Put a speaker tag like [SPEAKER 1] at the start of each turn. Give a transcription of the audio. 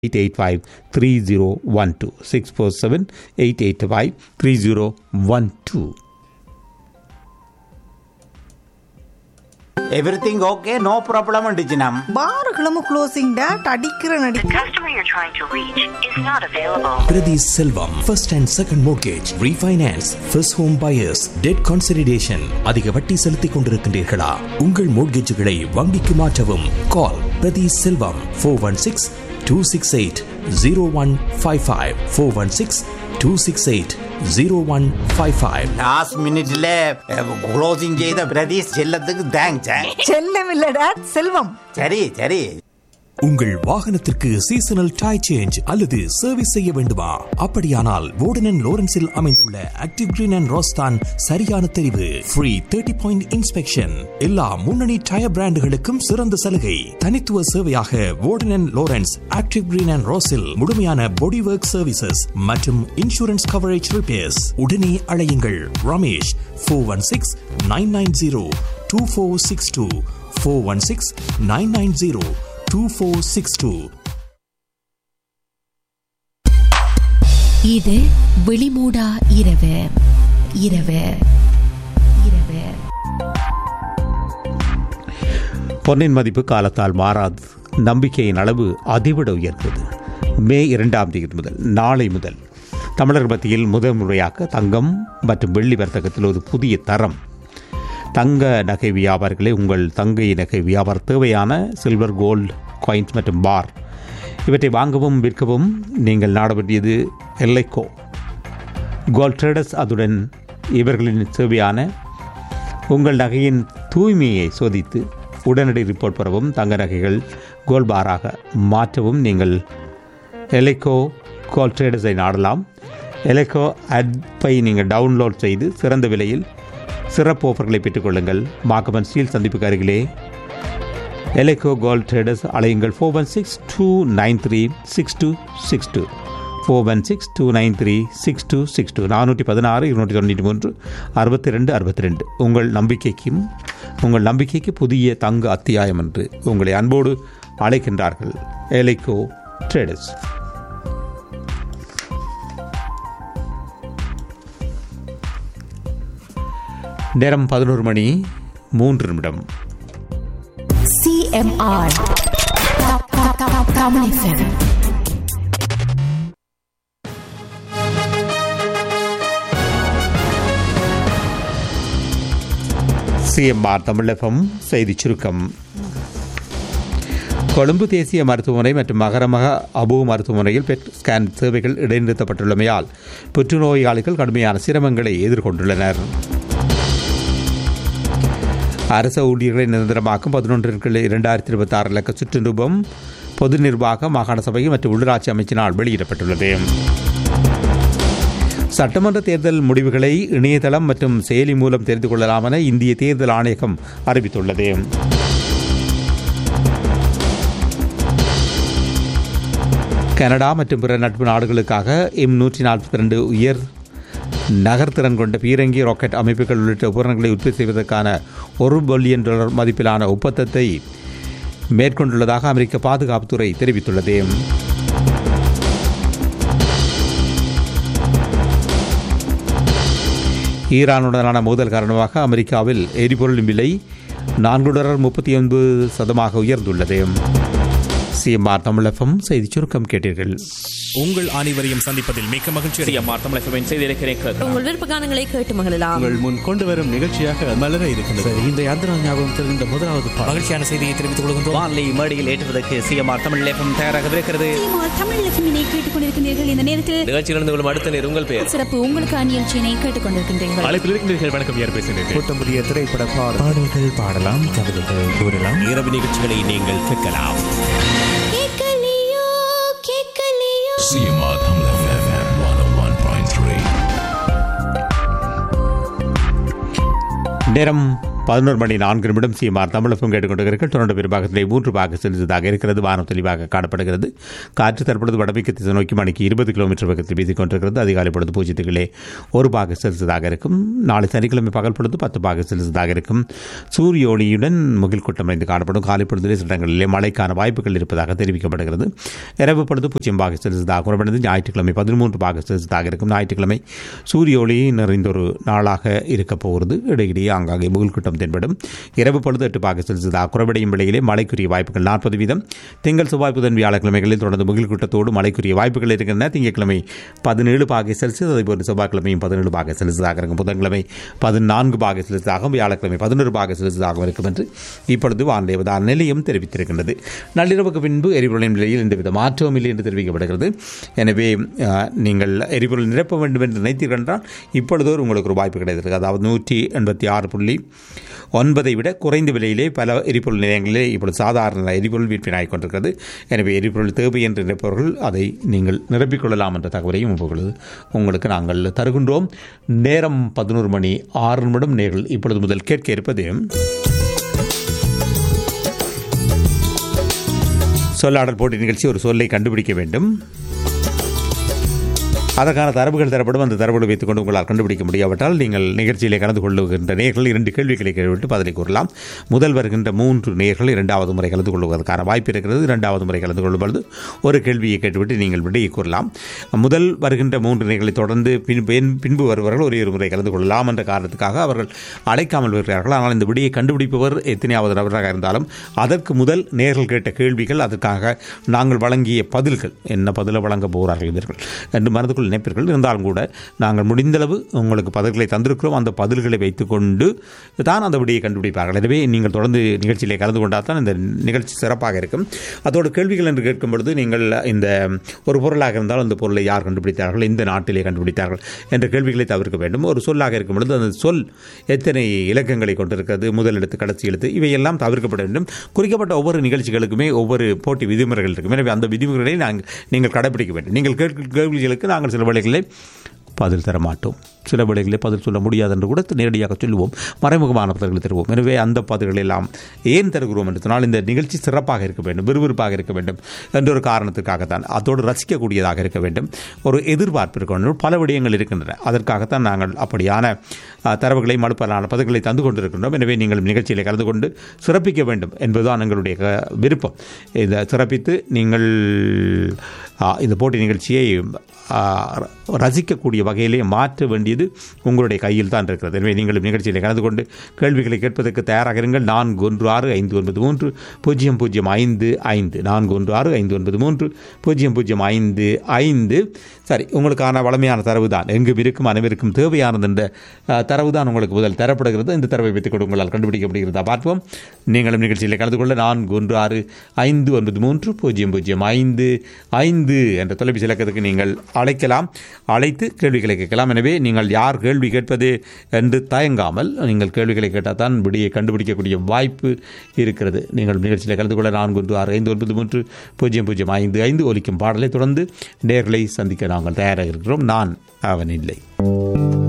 [SPEAKER 1] 3012 647 885 3012
[SPEAKER 2] everything okay no problem அண்டிச்சினம்
[SPEAKER 3] பார்களும் closing date அடிக்கிற நடி
[SPEAKER 4] The customer you're trying to reach is not available.
[SPEAKER 5] Pradhi Selvam, first and second mortgage, refinance, first home buyers, debt consolidation. அதிக வட்டி செலுத்திக் கொண்டிருக்கின்றீர்களா உங்கள் மோட்கேஜுகளை வங்கிக்கு மாற்றவும் call Prathi Selvam four one six two six eight zero one five five four one six two six eight zero one five five
[SPEAKER 2] last மினிட்ல closing செய்த பிரதீஷ் செல்லத்துக்கு thanks
[SPEAKER 3] செல்லம் இல்ல டேட் செல்வம்
[SPEAKER 2] சரி சரி
[SPEAKER 5] உங்கள் வாகனத்திற்கு சீசனல் டை சேஞ்ச் அல்லது சர்வீஸ் செய்ய வேண்டுமா அப்படியானால் வோர்டன் லோரன்ஸில் அமைந்துள்ள ஆக்டிவ் கிரீன் அண்ட் ரோஸ்தான் சரியான தெரிவு ஃப்ரீ தேர்ட்டி பாயிண்ட் இன்ஸ்பெக்ஷன் எல்லா முன்னணி டயர் பிராண்டுகளுக்கும் சிறந்த சலுகை தனித்துவ சேவையாக Wharton Lawrence active green and ரோஸில் முழுமையான பாடி ஒர்க் சர்வீசஸ் மற்றும் இன்சூரன்ஸ் கவரேஜ் ரிப்பேர்ஸ் உடனே அழையுங்கள் Ramesh four one six nine nine zero two four six two four one six nine nine zero 2462.
[SPEAKER 6] இது விழிமூடா இரவு இரவு இரவு
[SPEAKER 1] பொன்னின் மதிப்பு காலத்தால் மாறாது நம்பிக்கையின் அளவு அதிவிட உயர்ந்தது மே இரண்டாம் தேதி முதல் நாளை முதல் தமிழர் மத்தியில் முதல் முறையாக தங்கம் மற்றும் வெள்ளி வர்த்தகத்தில் ஒரு புதிய தரம் தங்க நகை வியாபாரிகளே உங்கள் தங்கை நகை வியாபார தேவையான சில்வர் கோல்டு காயின்ஸ் மற்றும் பார் இவற்றை வாங்கவும் விற்கவும் நீங்கள் நாட வேண்டியது எல்லைக்கோ கோல்ட் ட்ரேடர்ஸ் அதுடன் இவர்களின் சேவையான உங்கள் நகையின் தூய்மையை சோதித்து உடனடி ரிப்போர்ட் பெறவும் தங்க நகைகள் கோல் பாராக மாற்றவும் நீங்கள் எலைக்கோ கோல் ட்ரேடர்ஸை நாடலாம் எலைக்கோ ஆப்பை நீங்கள் டவுன்லோட் செய்து சிறந்த விலையில் சிறப்பு ஆஃபர்களை பெற்றுக்கொள்ளுங்கள் மாக்கமன் ஸ்டீல் சந்திப்புக்கு அருகிலே எலைக்கோ கோல்ட் ட்ரேடர்ஸ் அலையுங்கள் four one six two nine three six two six two four one six two nine three six two six two நானூற்றி பதினாறு இருநூற்றி தொண்ணூற்றி மூன்று அறுபத்தி ரெண்டு அறுபத்தி ரெண்டு உங்கள் நம்பிக்கைக்கும் உங்கள் நம்பிக்கைக்கு புதிய தங்க அத்தியாயம் என்று உங்களை அன்போடு அழைக்கின்றார்கள் எலைக்கோ ட்ரேடர்ஸ் நேரம் பதினோரு மணி மூன்று நிமிடம்
[SPEAKER 6] CMR Tamil FM.
[SPEAKER 1] CMR Tamilagam செய்திச் சுருக்கம் கொழும்பு தேசிய மருத்துவமனை மற்றும் மகரமக அபு மருத்துவமனையில் பெட் ஸ்கேன் சேவைகள் இடைநிறுத்தப்பட்டுள்ளமையால் புற்றுநோயாளிகள் கடுமையான சிரமங்களை எதிர்கொண்டுள்ளனர் அரச ஊழியர்களை நிரந்தரமாக்கும் பதினொன்றிற்கு இரண்டாயிரத்தி இருபத்தி ஆறு லட்ச சுற்றுரூபம் பொது நிர்வாக மாகாண சபை மற்றும் உள்ளூராட்சி அமைச்சினால் வெளியிடப்பட்டுள்ளது சட்டமன்ற தேர்தல் முடிவுகளை இணையதளம் மற்றும் செயலி மூலம் தெரிந்து கொள்ளலாம் என இந்திய தேர்தல் ஆணையகம் அறிவித்துள்ளது கனடா மற்றும் பிற நட்பு நாடுகளுக்காக எம் நூற்றி நாற்பத்தி ரெண்டு உயர் நகர்த்திறன் கொண்ட பீரங்கி ராக்கெட் அமைப்புகள் உள்ளிட்ட உபகரணங்களை உற்பத்தி செய்வதற்கான ஒரு பில்லியன் டாலர் மதிப்பிலான ஒப்பந்தத்தை மேற்கொண்டுள்ளதாக அமெரிக்க பாதுகாப்புத்துறை தெரிவித்துள்ளது ஈரானுடனான மோதல் காரணமாக அமெரிக்காவில் எரிபொருளின் விலை நான்கு டாலர் முப்பத்தி ஒன்பது சதமாக உயர்ந்துள்ளது சிஎம்ஆர் தமிழகம் செய்திச் சுருக்கம் கேட்டீர்கள்
[SPEAKER 7] உங்கள் அனைவரையும் சந்திப்பதில் மிக்க மகிழ்ச்சி
[SPEAKER 8] சிஎம்ஆர் தமிழகவின் செய்திருக்கிறேன்
[SPEAKER 9] உங்கள் விருப்ப கானங்களை கேட்டு மகிழலாம்
[SPEAKER 10] உங்கள் முன் கொண்டு வரும் நிகழ்ச்சியாக மலர இருக்கின்றது
[SPEAKER 11] இந்த யாத்திரா ஞாபகம் தெரிந்த முதலாவது
[SPEAKER 7] மகிழ்ச்சியான செய்தியை தெரிவித்துக் கொள்கின்றோம்
[SPEAKER 8] வான்லி மேடையில் ஏற்றுவதற்கு சிஎம்ஆர் தமிழ் லேபம் தயாராக இருக்கிறது
[SPEAKER 9] தமிழ் எஃப்எம்மினை கேட்டுக்கொண்டிருக்கிறீர்கள் இந்த நேரத்தில்
[SPEAKER 8] நிகழ்ச்சியில் இருந்து கொள்ளும் அடுத்த நேர் உங்கள் பெயர்
[SPEAKER 9] சிறப்பு உங்களுக்கு நிகழ்ச்சியினை கேட்டுக்கொண்டிருக்கின்றீர்கள்
[SPEAKER 8] அழைப்பில் இருக்கின்றீர்கள் வணக்கம் யார் பேசுகிறீர்கள்
[SPEAKER 10] கூட்டம் புதிய திரைப்பட பாடல்
[SPEAKER 5] பாடல்கள் பாடலாம் கவிதைகள் கூறலாம்
[SPEAKER 7] இரவு நிகழ்ச்சிகளை நீங்கள் கேட்கலாம்
[SPEAKER 5] CMR Tamil FM 101.3
[SPEAKER 1] நேரம் பதினோரு மணி நான்கு நிமிடம் சிஎம்ஆர் தமிழகம் கேட்டுக்கொண்டிருக்கிறீர்கள் தொடர்ந்து பெரும்பாகத்திலே மூன்று பாக செலுத்ததாக இருக்கிறது வானம் தெளிவாக காணப்படுகிறது காற்று தற்பொழுது வடமைக்கு திசை நோக்கி மணிக்கு இருபது கிலோமீட்டர் வேகத்தில் வீசிக் கொண்டிருக்கிறது அதிகாலை பொழுது பூஜ்ஜியத்துகளே ஒரு பாக செலுத்ததாக இருக்கும் நாளை சனிக்கிழமை பகல் பொழுது பத்து பாக செலுத்ததாக இருக்கும் சூரிய ஒளியுடன் முகில் கூட்டம் அமைந்து காணப்படும் காலை பொழுதிலே சில இடங்களிலே மழைக்கான வாய்ப்புகள் இருப்பதாக தெரிவிக்கப்படுகிறது இரவு பொழுது பூஜ்ஜியம் பாக செலுத்ததாக குறைபடுது ஞாயிற்றுக்கிழமை பதிமூன்று பாக செலுத்ததாக இருக்கும் ஞாயிற்றுக்கிழமை சூரிய ஒளி நிறைந்த ஒரு நாளாக இருக்கப் போகிறது இடையிடையே ஆங்காங்கே முகில் கூட்டம் தென்படும் இரவு பொழுது எட்டு பாக செலுத்ததாக குறைவடையும் விலையிலே மழைக்குரிய வாய்ப்புகள் நாற்பது வீதம் திங்கள் செவ்வாய் புதன் வியாழக்கிழமைகளில் தொடர்ந்து முகில் கூட்டத்தோடு மழைக்குரிய வாய்ப்புகள் இருக்கின்றன திங்கட்கிழமை பதினேழு பாகை செல்சியஸ் அதே போன்று செவ்வாய்க்கிழமையும் பதினேழு பாகை செல்சியஸாக இருக்கும் புதன்கிழமை பதினான்கு பாகை செல்சியஸாகவும் வியாழக்கிழமை பதினொரு பாகை செல்சியஸாகவும் இருக்கும் என்று இப்பொழுது வானிலை அவதார நிலையம் தெரிவித்திருக்கின்றது நள்ளிரவுக்கு பின்பு எரிபொருளின் விலையில் எந்தவித மாற்றமும் இல்லை என்று தெரிவிக்கப்படுகிறது எனவே அஹ், நீங்கள் எரிபொருள் நிரப்ப வேண்டும் என்று நினைத்தீர்கள் என்றால் இப்பொழுது ஒரு உங்களுக்கு ஒரு வாய்ப்பு கிடைத்திருக்கு அதாவது நூற்றி எண்பத்தி ஆறு புள்ளி ஒன்பதை விட குறைந்த விலையிலே பல எரிபொருள் நிலையங்களிலே இப்பொழுது சாதாரண எரிபொருள் விற்பனையாகிக் கொண்டிருக்கிறது எனவே எரிபொருள் தேவை என்று நினைப்பவர்கள் அதை நீங்கள் நிரப்பிக்கொள்ளலாம் என்ற தகவலையும் உங்களுக்கு உங்களுக்கு நாங்கள் தருகின்றோம் நேரம் பதினோரு மணி ஆறு நிமிடம் நேர்கள் இப்பொழுது முதல் கேட்க இருப்பது சொல்லாடல் போட்டி நிகழ்ச்சி ஒரு சொல்லை கண்டுபிடிக்க வேண்டும் அதற்கான தரவுகள் தரப்படும் அந்த தரவுகளை வைத்துக்கொண்டு உங்களால் கண்டுபிடிக்க முடியாவிட்டால் நீங்கள் நிகழ்ச்சியிலே கலந்து கொள்ளுகின்ற நேர்கள் இரண்டு கேள்விகளை கேட்டு பதிலை கூறலாம் முதல் வருகின்ற மூன்று நேர்கள் இரண்டாவது முறை கலந்து கொள்வதற்கான வாய்ப்பு இருக்கிறது இரண்டாவது முறை கலந்து கொள்ளும் பொழுது ஒரு கேள்வியை கேட்டுவிட்டு நீங்கள் விடையை கூறலாம் முதல் வருகின்ற மூன்று நேர்களை தொடர்ந்து பின் பின்- பின்பு வருபவர்கள் ஒரே ஒரு முறை கலந்து கொள்ளலாம் என்ற காரணத்துக்காக அவர்கள் அழைக்காமல் வருகிறார்கள் ஆனால் இந்த விடையை கண்டுபிடிப்பவர் எத்தனையாவது நபராக இருந்தாலும் அதற்கு முதல் நேர்கள் கேட்ட கேள்விகள் அதற்காக நாங்கள் வழங்கிய பதில்கள் என்ன பதிலை வழங்க போகிறார்கள் இவர்கள் என்று மனதுக்குள் நினைப்பீர்கள் இருந்தாலும் கூட நாங்கள் முடிந்தளவு உங்களுக்கு பதில்களை தந்திருக்கிறோம் அந்த பதில்களை வைத்துக்கொண்டு தான் அந்த விடையை கண்டுபிடிப்பார்கள் எனவே நீங்கள் தொடர்ந்து நிகழ்ச்சியிலே கலந்து கொண்டால் தான் இந்த நிகழ்ச்சி சிறப்பாக இருக்கும் அதோடு கேள்விகள் என்று கேட்கும் பொழுது நீங்கள் இந்த ஒரு பொருளாக இருந்தால் அந்த பொருளை யார் கண்டுபிடித்தார்கள் இந்த நாட்டிலே கண்டுபிடித்தார்கள் என்ற கேள்விகளை தவிர்க்க வேண்டும் ஒரு சொல்லாக இருக்கும் பொழுது அந்த சொல் எத்தனை இலக்கங்களை கொண்டிருக்கிறது முதல் எழுத்து கடைசி எழுத்து இவையெல்லாம் தவிர்க்கப்பட வேண்டும் குறிக்கப்பட்ட ஒவ்வொரு நிகழ்ச்சிகளுக்குமே ஒவ்வொரு போட்டி விதிமுறைகள் இருக்கும் எனவே அந்த விதிமுறைகளை நாங்கள் நீங்கள் கடைபிடிக்க வேண்டும் நீங்கள் கேட்கும் கேள்விகளுக்கு நாங்கள் சில வேளைகளில் பதில் தர மாட்டோம் சில வேளைகளில் பதில் சொல்ல முடியாது என்று கூட நேரடியாக சொல்லுவோம் மறைமுகமான பதில்களை தருவோம் எனவே அந்த பதில்களை எல்லாம் ஏன் தருகிறோம் என்று சொன்னால் இந்த நிகழ்ச்சி சிறப்பாக இருக்க வேண்டும் விறுவிறுப்பாக இருக்க வேண்டும் என்ற ஒரு காரணத்துக்காகத்தான் அதோடு ரசிக்கக்கூடியதாக இருக்க வேண்டும் ஒரு எதிர்பார்ப்பு இருக்க வேண்டும் பல விடயங்கள் இருக்கின்றன அதற்காகத்தான் நாங்கள் அப்படியான அஹ், தரவுகளை மறுப்பலான பதில்களை தந்து கொண்டிருக்கின்றோம் எனவே நீங்கள் நிகழ்ச்சியில் கலந்து கொண்டு சிறப்பிக்க வேண்டும் என்பதுதான் எங்களுடைய க- விருப்பம் இதை சிறப்பித்து நீங்கள் அஹ், இந்த போட்டி நிகழ்ச்சியை அஹ், ரசிக்கக்கூடிய வகையிலே மாற்ற வேண்டியது உங்களுடைய கையில் தான் இருக்கிறது எனவே நீங்களும் நிகழ்ச்சியில் கலந்து கொண்டு கேள்விகளை கேட்பதற்கு தயாராக இருங்கள் நான்கு ஒன்று ஆறு ஐந்து ஒன்பது மூன்று பூஜ்ஜியம் பூஜ்ஜியம் ஐந்து ஐந்து நான்கு ஒன்று ஆறு ஐந்து ஒன்பது மூன்று பூஜ்ஜியம் பூஜ்ஜியம் ஐந்து ஐந்து சரி உங்களுக்கான வளமையான தரவு தான் எங்கும் இருக்கும் அனைவருக்கும் தேவையானது என்ற அஹ், தரவு தான் உங்களுக்கு முதல் தரப்படுகிறது இந்த தரவை வைத்துக் கொண்டு உங்களால் கண்டுபிடிக்க முடிகிறதா பார்ப்போம் நீங்களும் நிகழ்ச்சியில் கலந்து கொள்ள நான்கு ஒன்று ஆறு ஐந்து ஒன்பது மூன்று பூஜ்ஜியம் பூஜ்ஜியம் ஐந்து ஐந்து என்ற தொலைபேசி இலக்கத்துக்கு நீங்கள் அழைக்கலாம் அழைத்து கேள்விகளை கேட்கலாம் எனவே நீங்கள் யார் கேள்வி கேட்பது என்று தயங்காமல் நீங்கள் கேள்விகளை கேட்டால் தான் விடியை கண்டுபிடிக்கக்கூடிய வாய்ப்பு இருக்கிறது நீங்கள் நிகழ்ச்சியில் கலந்து கொள்ள நான்கு ஒன்று ஆறு ஐந்து ஒன்பது மூன்று பூஜ்ஜியம் பூஜ்ஜியம் ஐந்து ஐந்து ஒலிக்கும் பாடலை தொடர்ந்து நேர்களை சந்திக்க நாங்கள் தயாராக இருக்கிறோம் நான் அவன் இல்லை